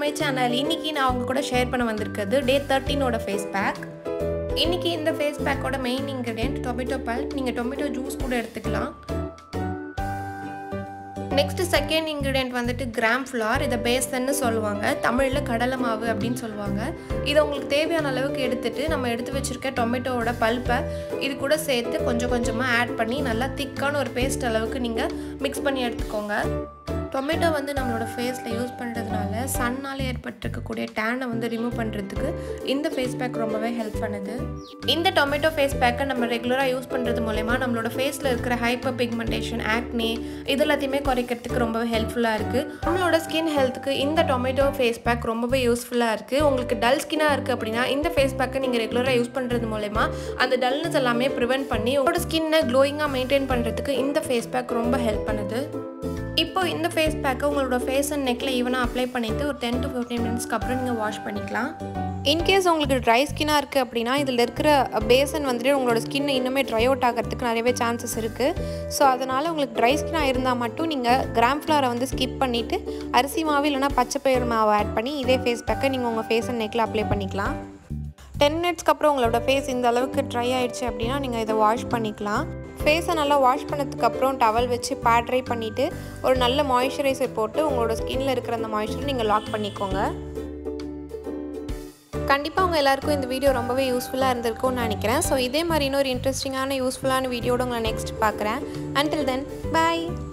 my channel இன்னைக்கு நான் அவங்க கூட ஷேர் பண்ண வந்திருக்கிறது டே தேர்ட்டீனோட ஃபேஸ் பேக் இன்னைக்கு இந்த ஃபேஸ் பேக்கோட மெயின் இன்க்ரீடியன்ட் டொமேட்டோ பல்ப் நீங்கள் டொமேட்டோ ஜூஸ் கூட எடுத்துக்கலாம் நெக்ஸ்ட் செகண்ட் இன்க்ரீடியன்ட் வந்துட்டு கிராம் ஃப்ளார் இதை பேசன்னு சொல்லுவாங்க தமிழில் கடலை மாவு அப்படின்னு சொல்லுவாங்க இதை உங்களுக்கு தேவையான அளவுக்கு எடுத்துட்டு நம்ம எடுத்து வச்சுருக்க டொமேட்டோவோட பல்ப்பை இது கூட சேர்த்து கொஞ்சம் கொஞ்சமாக ஆட் பண்ணி நல்லா திக்கான ஒரு பேஸ்ட் அளவுக்கு நீங்கள் மிக்ஸ் பண்ணி எடுத்துக்கோங்க டொமேட்டோ வந்து நம்மளோட ஃபேஸில் யூஸ் பண்ணுறதுனால சன்னால் ஏற்பட்டிருக்கக்கூடிய டேனை வந்து ரிமூவ் பண்ணுறதுக்கு இந்த ஃபேஸ் பேக் ரொம்பவே ஹெல்ப் பண்ணுது இந்த டொமேட்டோ ஃபேஸ் பேக்கை நம்ம ரெகுலராக யூஸ் பண்ணுறது மூலயமா நம்மளோட ஃபேஸில் இருக்கிற ஹைப்பர் பிக்மெண்டேஷன் ஆக்னே இது எல்லாத்தையுமே குறைக்கிறதுக்கு ரொம்பவே ஹெல்ப்ஃபுல்லாக இருக்குது நம்மளோட ஸ்கின் ஹெல்த்துக்கு இந்த டொமேட்டோ ஃபேஸ் பேக் ரொம்பவே யூஸ்ஃபுல்லாக இருக்குது உங்களுக்கு டல் ஸ்கின்னாக இருக்குது அப்படின்னா இந்த ஃபேஸ் பேக்கை நீங்கள் ரெகுலராக யூஸ் பண்ணுறது மூலயமா அந்த டல்னஸ் எல்லாமே ப்ரிவென்ட் பண்ணி உங்களோட ஸ்கின்னை க்ளோயிங்காக மெயின்டைன் பண்ணுறதுக்கு இந்த ஃபேஸ் பேக் ரொம்ப ஹெல்ப் பண்ணுது இப்போ இந்த ஃபேஸ் பேக்கை உங்களோட ஃபேஸ் அண்ட் நெக்கில் ஈவனாக அப்ளை பண்ணிவிட்டு ஒரு டென் டு ஃபிஃப்டீன் மினிட்ஸ்க்கு அப்புறம் நீங்கள் வாஷ் பண்ணிக்கலாம் இன்கேஸ் உங்களுக்கு ட்ரை ஸ்கின்னாக இருக்குது அப்படின்னா இதில் இருக்கிற பேசன் வந்துட்டு உங்களோட ஸ்கின் இன்னுமே ட்ரை அவுட் ஆகிறதுக்கு நிறையவே சான்சஸ் இருக்குது ஸோ அதனால் உங்களுக்கு ட்ரை ஸ்கின்னாக இருந்தால் மட்டும் நீங்கள் கிராம் ஃப்ளாரை வந்து ஸ்கிப் பண்ணிவிட்டு அரிசி மாவு இல்லைனா பச்சை பயிர் மாவு ஆட் பண்ணி இதே ஃபேஸ் பேக்கை நீங்கள் உங்கள் ஃபேஸ் அண்ட் நெக்கில் அப்ளை பண்ணிக்கலாம் டென் மினிட்ஸ்க்கு அப்புறம் உங்களோட ஃபேஸ் இந்த அளவுக்கு ட்ரை ஆயிடுச்சு அப்படின்னா நீங்கள் இதை வாஷ் பண்ணிக்கலாம் ஃபேஸை நல்லா வாஷ் பண்ணதுக்கு அப்புறம் டவல் வச்சு பேட்ரை பண்ணிவிட்டு ஒரு நல்ல மாய்ஸ்சரைசர் போட்டு உங்களோட ஸ்கின்ல இருக்கிற அந்த மாய்ஸ்சரை நீங்கள் லாக் பண்ணிக்கோங்க கண்டிப்பாக உங்கள் எல்லாருக்கும் இந்த வீடியோ ரொம்பவே யூஸ்ஃபுல்லாக இருந்திருக்கும்னு நினைக்கிறேன் ஸோ இதே மாதிரி இன்னொரு இன்ட்ரெஸ்டிங்கான யூஸ்ஃபுல்லான வீடியோட உங்களை நெக்ஸ்ட் பார்க்குறேன் அன்டில் தென் பாய்